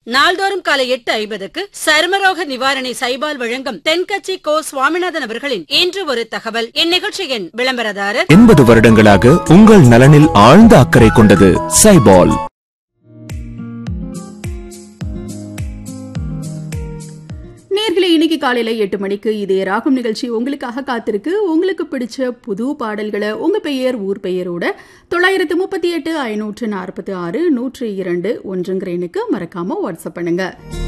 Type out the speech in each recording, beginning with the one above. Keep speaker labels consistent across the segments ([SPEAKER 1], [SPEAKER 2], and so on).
[SPEAKER 1] நாள்தோறும் காலை எட்டு ஐம்பதுக்கு சருமரோக நிவாரணி சைபால் வழங்கும் தென்கட்சி கோ சுவாமிநாதன் அவர்களின் இன்று ஒரு தகவல் இந்நிகழ்ச்சியின் விளம்பரதாரர்
[SPEAKER 2] எண்பது வருடங்களாக உங்கள் நலனில் ஆழ்ந்த அக்கறை கொண்டது சைபால்
[SPEAKER 3] நேர்களை இன்னைக்கு காலையில எட்டு மணிக்கு இதே ராகம் நிகழ்ச்சி உங்களுக்காக காத்திருக்கு உங்களுக்கு பிடிச்ச புது பாடல்களை உங்க பெயர் ஊர் பெயரோட தொள்ளாயிரத்து முப்பத்தி எட்டு ஐநூற்று நாற்பத்தி ஆறு நூற்று இரண்டு ஒன்றுங்கிற எண்ணுக்கு மறக்காம வாட்ஸ்அப் பண்ணுங்க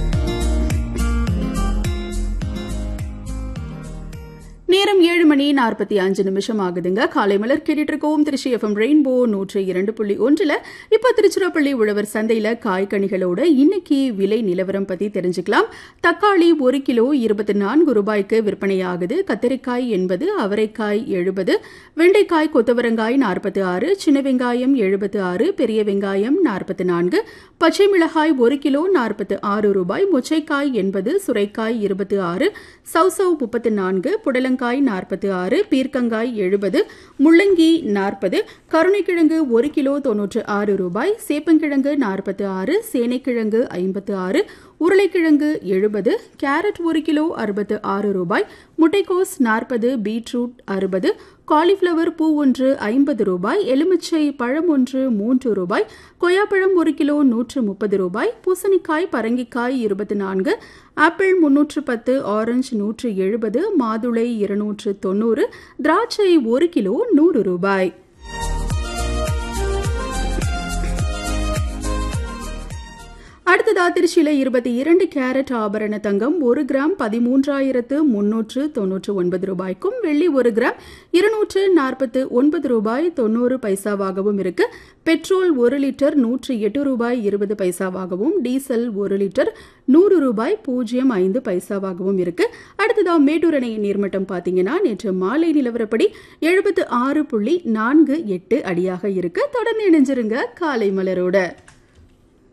[SPEAKER 3] நேரம் ஏழு மணி நாற்பத்தி அஞ்சு நிமிஷம் ஆகுதுங்க காலை மலர் கேட்டுட்டு இருக்கோம் திருச்சி எஃப்எம் ரெயின்போ நூற்று இரண்டு புள்ளி ஒன்றுல இப்ப திருச்சிராப்பள்ளி உழவர் சந்தையில காய்கனிகளோட இன்னைக்கு விலை நிலவரம் பத்தி தெரிஞ்சுக்கலாம் தக்காளி ஒரு கிலோ இருபத்தி நான்கு ரூபாய்க்கு விற்பனையாகுது கத்திரிக்காய் எண்பது அவரைக்காய் எழுபது வெண்டைக்காய் கொத்தவரங்காய் நாற்பத்தி ஆறு சின்ன வெங்காயம் எழுபத்து ஆறு பெரிய வெங்காயம் நாற்பத்தி நான்கு பச்சை மிளகாய் ஒரு கிலோ நாற்பத்து ஆறு ரூபாய் மொச்சைக்காய் எண்பது சுரைக்காய் இருபத்தி ஆறு சௌசவ் முப்பத்தி நான்கு புடலங்காய் நாற்பத்தி ஆறு பீர்க்கங்காய் எழுபது முள்ளங்கி நாற்பது கருணைக்கிழங்கு ஒரு கிலோ தொன்னூற்று ஆறு ரூபாய் சேப்பங்கிழங்கு நாற்பத்தி ஆறு சேனைக்கிழங்கு ஐம்பத்து ஆறு உருளைக்கிழங்கு எழுபது கேரட் ஒரு கிலோ அறுபத்து ஆறு ரூபாய் முட்டைக்கோஸ் நாற்பது பீட்ரூட் அறுபது காலிஃப்ளவர் பூ ஒன்று ஐம்பது ரூபாய் எலுமிச்சை பழம் ஒன்று மூன்று ரூபாய் கொய்யாப்பழம் ஒரு கிலோ நூற்று முப்பது ரூபாய் பூசணிக்காய் பரங்கிக்காய் இருபத்தி நான்கு ஆப்பிள் முன்னூற்று பத்து ஆரஞ்சு நூற்று எழுபது மாதுளை இருநூற்று தொண்ணூறு திராட்சை ஒரு கிலோ நூறு ரூபாய் அடுத்ததா திருச்சியில இருபத்தி இரண்டு கேரட் ஆபரண தங்கம் ஒரு கிராம் பதிமூன்றாயிரத்து முன்னூற்று தொன்னூற்று ஒன்பது ரூபாய்க்கும் வெள்ளி ஒரு கிராம் இருநூற்று நாற்பத்து ஒன்பது ரூபாய் தொண்ணூறு பைசாவாகவும் இருக்கு பெட்ரோல் ஒரு லிட்டர் நூற்று எட்டு ரூபாய் இருபது பைசாவாகவும் டீசல் ஒரு லிட்டர் நூறு ரூபாய் பூஜ்ஜியம் ஐந்து பைசாவாகவும் இருக்கு அடுத்ததா மேட்டூர் அணையின் நீர்மட்டம் பாத்தீங்கன்னா நேற்று மாலை நிலவரப்படி எழுபத்து ஆறு புள்ளி நான்கு எட்டு அடியாக இருக்கு தொடர்ந்து இணைஞ்சிருங்க காலை மலரோட